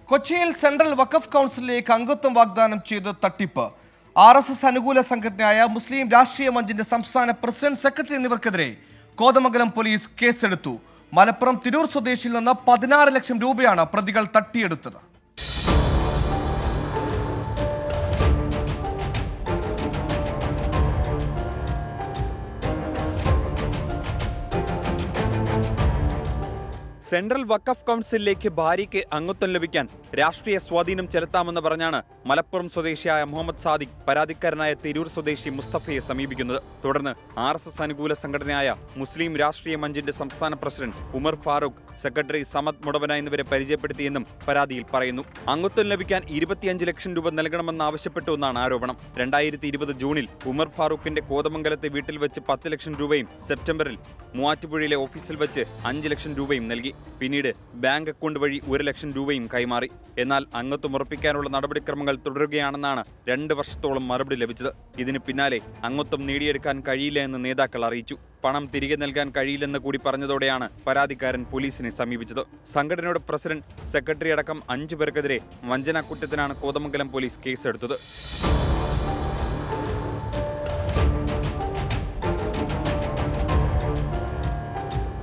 കൊച്ചിയിൽ സെൻട്രൽ വഖഫ് കൗൺസിലിലേക്ക് അംഗത്വം വാഗ്ദാനം ചെയ്ത് തട്ടിപ്പ് ആർ എസ് എസ് അനുകൂല സംഘടനയായ മുസ്ലിം രാഷ്ട്രീയ മഞ്ചിന്റെ സംസ്ഥാന പ്രസിഡന്റ് സെക്രട്ടറി എന്നിവർക്കെതിരെ കോതമംഗലം പോലീസ് കേസെടുത്തു മലപ്പുറം തിരൂർ സ്വദേശിയിൽ നിന്ന് പതിനാറ് ലക്ഷം രൂപയാണ് പ്രതികൾ തട്ടിയെടുത്തത് സെൻട്രൽ വഖഫ് കൗൺസിലിലേക്ക് ഭാര്യയ്ക്ക് അംഗത്വം ലഭിക്കാൻ രാഷ്ട്രീയ സ്വാധീനം ചെലുത്താമെന്ന് പറഞ്ഞാണ് മലപ്പുറം സ്വദേശിയായ മുഹമ്മദ് സാദിഖ് പരാതിക്കാരനായ തിരൂർ സ്വദേശി മുസ്തഫയെ സമീപിക്കുന്നത് തുടർന്ന് ആർ എസ് എസ് അനുകൂല സംഘടനയായ മുസ്ലിം രാഷ്ട്രീയ മഞ്ചിന്റെ സംസ്ഥാന പ്രസിഡന്റ് ഉമർ ഫാറൂഖ് സെക്രട്ടറി സമദ് മുടവന എന്നിവരെ പരിചയപ്പെടുത്തിയെന്നും പരാതിയിൽ പറയുന്നു അംഗത്വം ലഭിക്കാൻ ഇരുപത്തിയഞ്ച് ലക്ഷം രൂപ നൽകണമെന്ന് ആവശ്യപ്പെട്ടു എന്നാണ് ആരോപണം രണ്ടായിരത്തി ഇരുപത് ജൂണിൽ ഉമർ ഫാറൂഖിന്റെ കോതമംഗലത്തെ വീട്ടിൽ വെച്ച് പത്ത് ലക്ഷം രൂപയും സെപ്റ്റംബറിൽ മൂവാറ്റുപുഴയിലെ ഓഫീസിൽ വെച്ച് അഞ്ച് ലക്ഷം രൂപയും നൽകി പിന്നീട് ബാങ്ക് അക്കൗണ്ട് വഴി ഒരു ലക്ഷം രൂപയും കൈമാറി എന്നാൽ അംഗത്വം ഉറപ്പിക്കാനുള്ള നടപടിക്രമങ്ങൾ തുടരുകയാണെന്നാണ് രണ്ട് വർഷത്തോളം മറുപടി ലഭിച്ചത് ഇതിന് പിന്നാലെ അംഗത്വം നേടിയെടുക്കാൻ കഴിയില്ല എന്ന് നേതാക്കൾ അറിയിച്ചു പണം തിരികെ നൽകാൻ കഴിയില്ലെന്ന് കൂടി പറഞ്ഞതോടെയാണ് പരാതിക്കാരൻ പോലീസിനെ സമീപിച്ചത് സംഘടനയുടെ പ്രസിഡന്റ് സെക്രട്ടറി അടക്കം അഞ്ചു പേർക്കെതിരെ വഞ്ചനാക്കുറ്റത്തിനാണ് കോതമംഗലം പോലീസ് കേസെടുത്തത്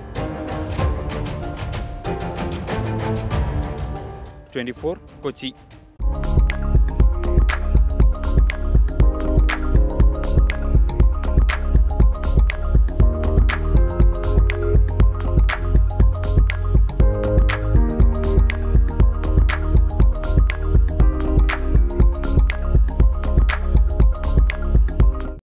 ട്വന്റി കൊച്ചി